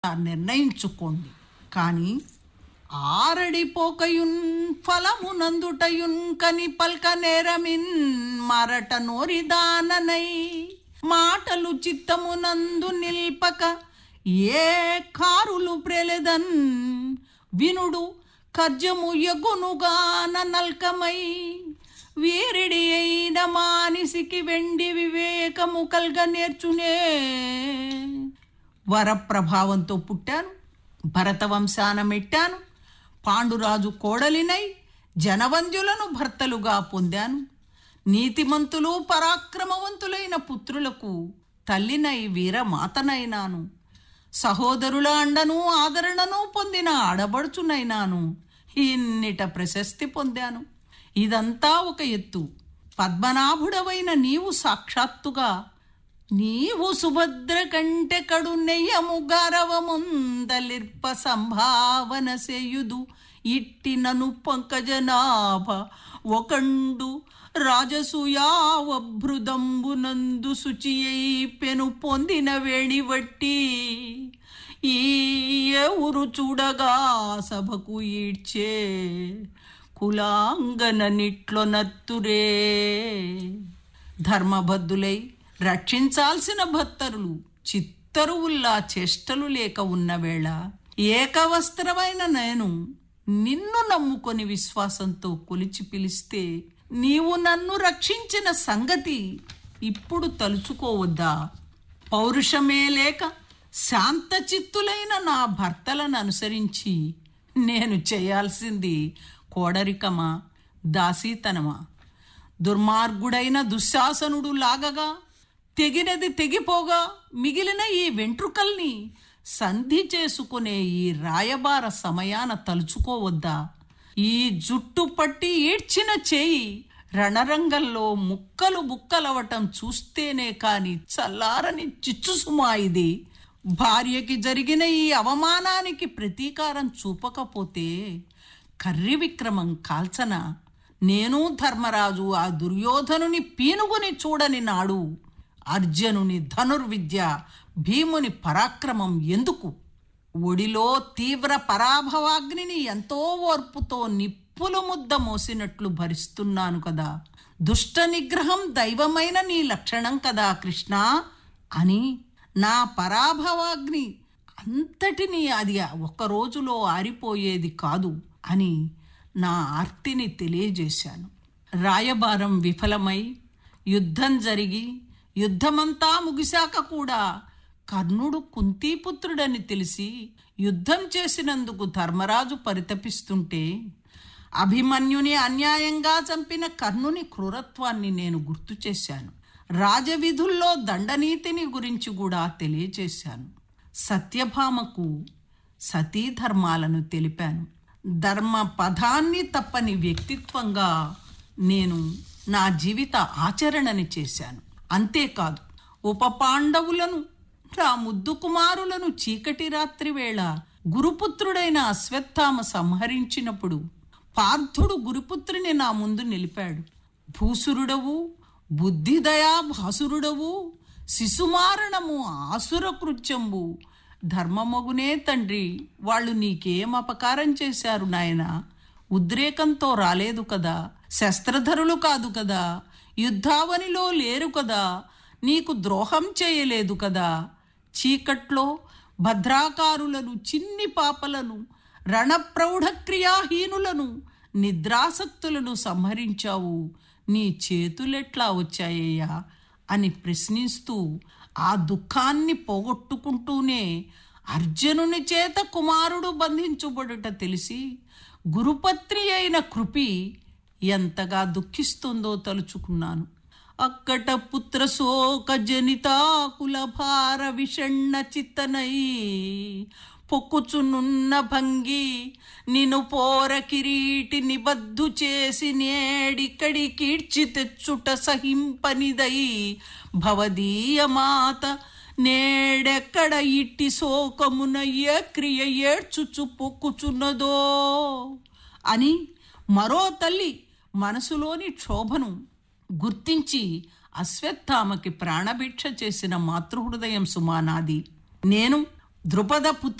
నిర్ణయించుకోండి కానీ ఆరడిపోకయున్ ఫలమునందుటయున్ కని పల్క నేరమిన్ మరట నోరిదాననై మాటలు చిత్తమునందు నిల్పక ఏ కారులు ప్రెలెదన్ వినుడు కర్జము ఎగునుగాన నల్కమై వీరిడి అయిన మానిసికి వెండి వివేకము కల్గ నేర్చునే వరప్రభావంతో పుట్టాను భరతవంశాన మెట్టాను పాండురాజు కోడలినై జనవంద్యులను భర్తలుగా పొందాను నీతిమంతులు పరాక్రమవంతులైన పుత్రులకు తల్లినై వీరమాతనైనాను సహోదరుల అండను ఆదరణను పొందిన ఆడబడుచునైనాను ఇన్నిట ప్రశస్తి పొందాను ఇదంతా ఒక ఎత్తు పద్మనాభుడవైన నీవు సాక్షాత్తుగా నీవు సుభద్ర కంటే కడు నెయ్యము గరవముందలిర్ప సంభావన సేయుదు ఇట్టినను పంకజనాభ ఒకండు రాజసూయావభృదంబునందు శుచియై పెను పొందిన వేణివట్టి ఈ ఊరు చూడగా సభకు ఈడ్చే కులాంగన నిట్లో నత్తురే ధర్మబద్ధులై రక్షించాల్సిన భక్తరులు చిత్తరువుల్లా చేష్టలు లేక ఉన్న వేళ ఏకవస్త్రమైన నేను నిన్ను నమ్ముకొని విశ్వాసంతో కొలిచి పిలిస్తే నీవు నన్ను రక్షించిన సంగతి ఇప్పుడు తలుచుకోవద్దా పౌరుషమే లేక శాంతచిత్తులైన నా భర్తలను అనుసరించి నేను చేయాల్సింది కోడరికమా దాసీతనమా దుర్మార్గుడైన దుశ్శాసనుడు లాగగా తెగినది తెగిపోగా మిగిలిన ఈ వెంట్రుకల్ని సంధి చేసుకునే ఈ రాయబార సమయాన తలుచుకోవద్దా ఈ జుట్టు పట్టి ఈడ్చిన చేయి రణరంగంలో ముక్కలు బుక్కలవటం చూస్తేనే కాని చల్లారని చిచ్చుసుమా ఇది భార్యకి జరిగిన ఈ అవమానానికి ప్రతీకారం చూపకపోతే కర్రి విక్రమం కాల్చన నేను ధర్మరాజు ఆ దుర్యోధనుని పీనుగుని చూడని నాడు అర్జునుని ధనుర్విద్య భీముని పరాక్రమం ఎందుకు ఒడిలో తీవ్ర పరాభవాగ్నిని ఎంతో ఓర్పుతో నిప్పులు ముద్ద మోసినట్లు భరిస్తున్నాను కదా దుష్ట నిగ్రహం దైవమైన నీ లక్షణం కదా కృష్ణ అని నా పరాభవాగ్ని అంతటిని అది ఒక్క రోజులో ఆరిపోయేది కాదు అని నా ఆర్తిని తెలియజేశాను రాయబారం విఫలమై యుద్ధం జరిగి యుద్ధమంతా ముగిశాక కూడా కర్ణుడు కుంతీపుత్రుడని తెలిసి యుద్ధం చేసినందుకు ధర్మరాజు పరితపిస్తుంటే అభిమన్యుని అన్యాయంగా చంపిన కర్ణుని క్రూరత్వాన్ని నేను గుర్తు చేశాను రాజవిధుల్లో దండనీతిని గురించి కూడా తెలియచేశాను సత్యభామకు సతీ ధర్మాలను తెలిపాను ధర్మ పదాన్ని తప్పని వ్యక్తిత్వంగా నేను నా జీవిత ఆచరణని చేశాను అంతేకాదు ఉప పాండవులను నా ముద్దు కుమారులను చీకటి రాత్రి వేళ గురుపుత్రుడైన అశ్వత్థామ సంహరించినప్పుడు పార్థుడు గురుపుత్రుని నా ముందు నిలిపాడు భూసురుడవు బుద్ధిదయా భాసురుడవు శిశుమారణము ఆసుర కృత్యంబు ధర్మమగునే తండ్రి వాళ్ళు నీకేం అపకారం చేశారు నాయన ఉద్రేకంతో రాలేదు కదా శస్త్రధరులు కాదు కదా యుద్ధావనిలో లేరు కదా నీకు ద్రోహం చేయలేదు కదా చీకట్లో భద్రాకారులను చిన్ని పాపలను రణప్రౌఢక్రియాహీనులను నిద్రాసక్తులను సంహరించావు నీ చేతులెట్లా వచ్చాయ్యా అని ప్రశ్నిస్తూ ఆ దుఃఖాన్ని పోగొట్టుకుంటూనే అర్జునుని చేత కుమారుడు బంధించబడుట తెలిసి గురుపత్రి అయిన కృపి ఎంతగా దుఃఖిస్తుందో తలుచుకున్నాను అక్కట పుత్ర శోక జనితాకుల భార విషణ్ణ చిత్తనై పొక్కుచునున్న భంగి నిను పోర కిరీటి నిబద్దు చేసి నేడిక్కడి కీడ్చి తెచ్చుట సహింపనిదై భవదీయ మాత నేడెక్కడ ఇట్టి శోకమున ఏ క్రియ ఏడ్చుచు పొక్కుచున్నదో అని మరో తల్లి మనసులోని క్షోభను గుర్తించి అశ్వత్థామకి ప్రాణభిక్ష చేసిన మాతృహృదయం సుమానాది నేను ద్రుపద పుత్రి